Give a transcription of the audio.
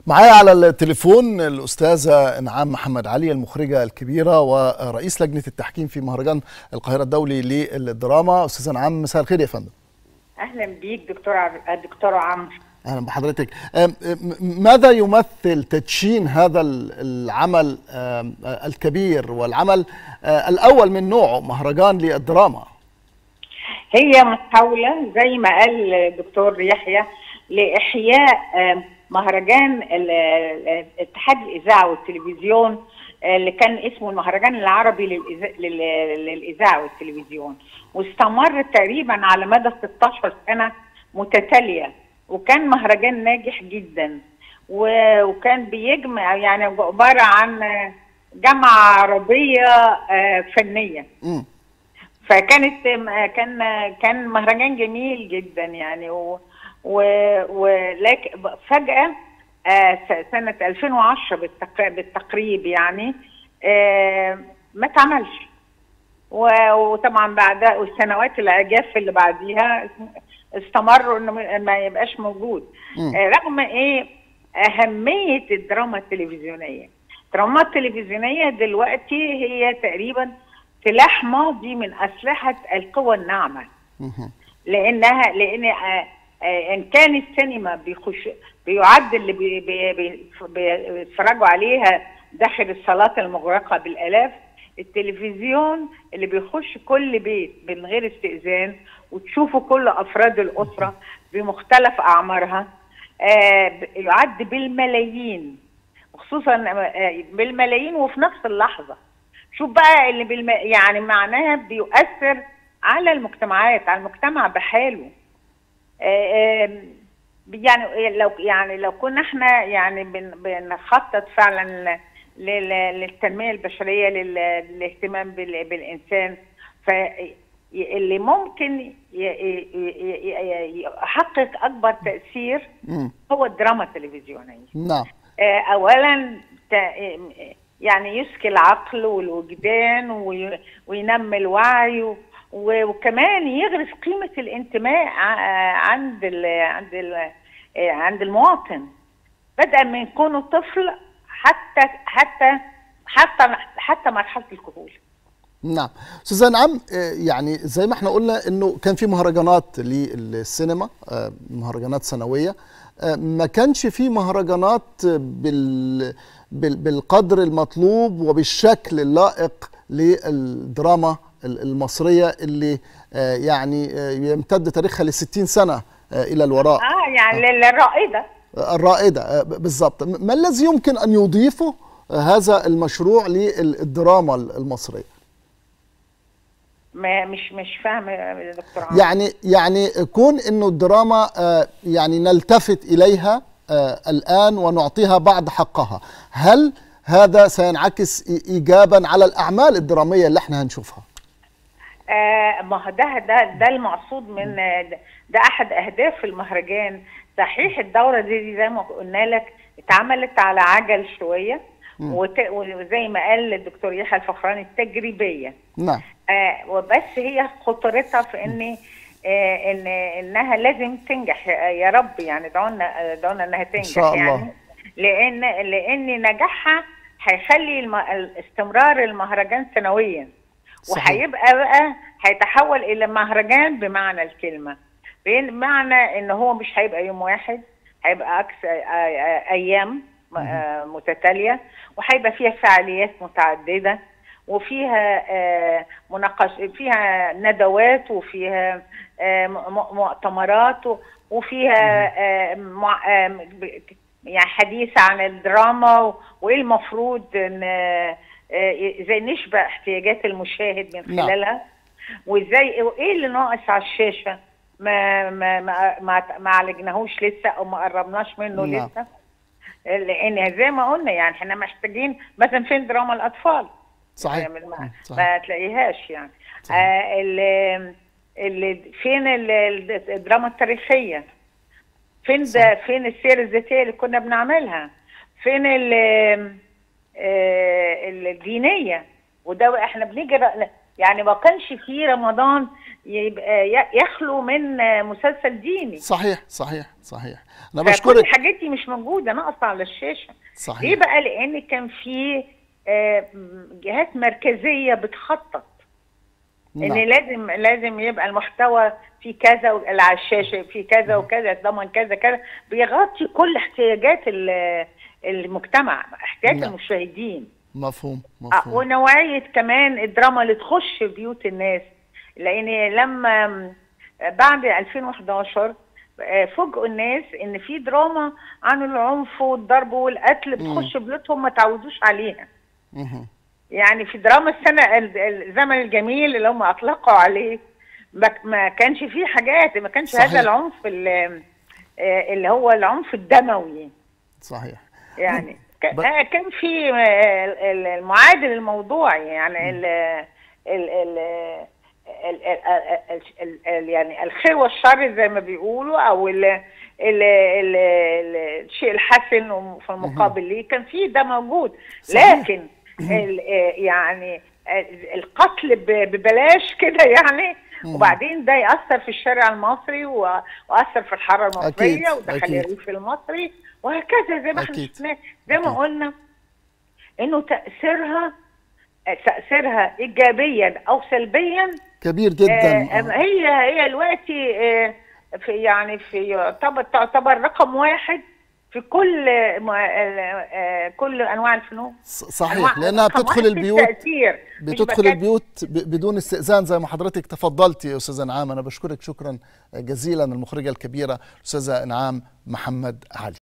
معايا على التليفون الأستاذة إنعام محمد علي المخرجة الكبيرة ورئيس لجنة التحكيم في مهرجان القاهرة الدولي للدراما أستاذة إنعام مساء الخير يا فندم اهلا بيك دكتور ع- دكتور عمرو أهلا بحضرتك أم- م- ماذا يمثل تدشين هذا ال- العمل أم، الكبير والعمل أه، الأول من نوعه مهرجان للدراما هي محاوله زي ما قال الدكتور يحيى لاحياء آم، مهرجان ال- ال- اتحاد الاذاعه والتلفزيون آه، اللي كان اسمه المهرجان العربي للإذا- لل- للاذاعه والتلفزيون واستمر تقريبا على مدى 16 سنه متتاليه وكان مهرجان ناجح جدا و- وكان بيجمع يعني عباره عن جامعه عربيه آه، فنيه مم. فكانت كان كان مهرجان جميل جدا يعني و و ولكن فجأة آه، س- سنة 2010 بالتق- بالتقريب يعني آه، ما اتعملش و- وطبعا بعد والسنوات العجاف اللي بعديها استمروا انه ما- ما يبقاش موجود مم. آه، رغم ايه اهميه الدراما التلفزيونيه الدراما التلفزيونيه دلوقتي هي تقريبا سلاح ماضي من اسلحه القوى الناعمه مهم. لانها لان آه، آه، ان كان السينما بيخش بيعد اللي بي- بي- بي- بيتفرجوا عليها داخل الصالات المغلقه بالالاف التلفزيون اللي بيخش كل بيت من غير استئذان وتشوفوا كل افراد الاسره بمختلف اعمارها آه، ب- يعد بالملايين خصوصا آه، بالملايين وفي نفس اللحظه شوف بقى اللي بالم... يعني معناها بيؤثر على المجتمعات على المجتمع بحاله آه، آم، يعني لو يعني لو كنا احنا يعني بن- بنخطط فعلا ل- لل- للتنميه البشريه لل- للاهتمام بال- بالانسان فاللي ممكن ي- ي- ي- ي- يحقق اكبر تاثير مم. هو الدراما التلفزيونيه نعم آه، اولا ت- يعني يسكي العقل والوجدان وي- وينمي الوعي و- وكمان يغرس قيمه الانتماء ع- عند ال عند ال آه، عند المواطن بدءا من كونه طفل حتى حتى حتى حتى مرحله الكهول نعم استاذ انعام آه، يعني زي ما احنا قلنا انه كان في مهرجانات للسينما آه، مهرجانات سنويه آه، ما كانش في مهرجانات بال بال- بالقدر المطلوب وبالشكل اللائق للدراما ال- المصريه اللي آه، يعني آه، يمتد تاريخها ل 60 سنه آه، الى الوراء اه يعني للرائده الرائده آه، ب- بالضبط ما الذي يمكن ان يضيفه آه، هذا المشروع للدراما المصريه ما مش مش فاهمه يا دكتور عمرو يعني يعني كون انه الدراما آه، يعني نلتفت اليها آه، الان ونعطيها بعض حقها هل هذا سينعكس إي- ايجابا على الاعمال الدراميه اللي احنا هنشوفها آه ما هو ده ده ده المقصود من آه، ده, ده احد اهداف المهرجان صحيح الدوره دي, دي زي ما قلنا لك اتعملت على عجل شويه وت- وزي ما قال الدكتور يحيى الفخراني التجريبيه نعم آه وبس هي خطورتها في ان آه ان انها لازم تنجح يا يا رب يعني دعونا دعونا انها تنجح شاء الله. يعني لان لان نجاحها هيخلي الم... استمرار المهرجان سنويا صحيح. وهيبقى بقى هيتحول الى مهرجان بمعنى الكلمه بمعنى ان هو مش هيبقى يوم واحد هيبقى اكثر ايام آه، متتاليه وهيبقى فيها فعاليات متعدده وفيها آه، مناقش فيها ندوات وفيها آه، م- مؤتمرات و- وفيها آه، مع- آه، ب- يعني حديث عن الدراما و- وايه المفروض ان آه، آه، ازاي نشبع احتياجات المشاهد من نعم. خلالها وازاي وايه اللي ناقص على الشاشه ما ما ما ما, ما عالجناهوش لسه او ما قربناش منه نعم. لسه لان زي ما قلنا يعني احنا محتاجين مثلا فين دراما الاطفال صحيح ما, مم، صحيح. ما تلاقيهاش يعني صحيح. آه ال- اللي فين ال- ال- الدراما التاريخية فين ده فين السير الذاتية اللي كنا بنعملها فين ال- آه، الدينية وده احنا بنيجي ر- يعني ما كانش في رمضان يبقى ي- يخلو من آه، مسلسل ديني صحيح صحيح صحيح انا فكل بشكرك الحاجات دي مش موجوده ناقصه على الشاشه ليه صحيح بقى لان كان في آه، جهات مركزيه بتخطط ان نعم. لازم لازم يبقى المحتوى في كذا و- اللي على الشاشه في كذا وكذا يتضمن كذا كذا بيغطي كل احتياجات ال- المجتمع احتياج نعم. المشاهدين مفهوم آه، مفهوم ونوعيه كمان الدراما اللي تخش بيوت الناس لان لما م، بعد 2011 آه، فوجئوا الناس ان في دراما عن العنف والضرب والقتل بتخش بيوتهم ما تعودوش عليها مهم. يعني في دراما السنه ال- الزمن الجميل اللي هم اطلقوا عليه ما ما كانش فيه حاجات ما كانش صحيح. هذا العنف ال- آه، اللي هو العنف الدموي صحيح يعني ب- كان كان في آه، ال- المعادل الموضوعي يعني ال ال ال ال- ال- ال- ال- ال- يعني الخير والشر زي ما بيقولوا او ال ال ال ال الشيء الحسن وفي المقابل ليه كان في ده موجود صحيح. لكن ال- آه، يعني ال- القتل ب- ببلاش كده يعني وبعدين ده يأثر في الشارع المصري و- وأثر في الحارة المصرية أكيد، ودخل أكيد. الريف المصري وهكذا زي ما احنا أكيد. شفناه زي ما أكيد. قلنا انه تأثيرها تأثيرها إيجابيا أو سلبيا كبير جدا آه، هي هي دلوقتي آه، في يعني في يعتبر تعتبر رقم واحد في كل آه، آه، آه، كل انواع الفنون ص- صحيح أنواع- لانها رقم بتدخل واحد في البيوت التأثير. مش بتدخل بكاد- البيوت ب- بدون استئذان زي ما حضرتك تفضلتي يا استاذه انعام انا بشكرك شكرا جزيلا المخرجه الكبيره استاذه انعام محمد علي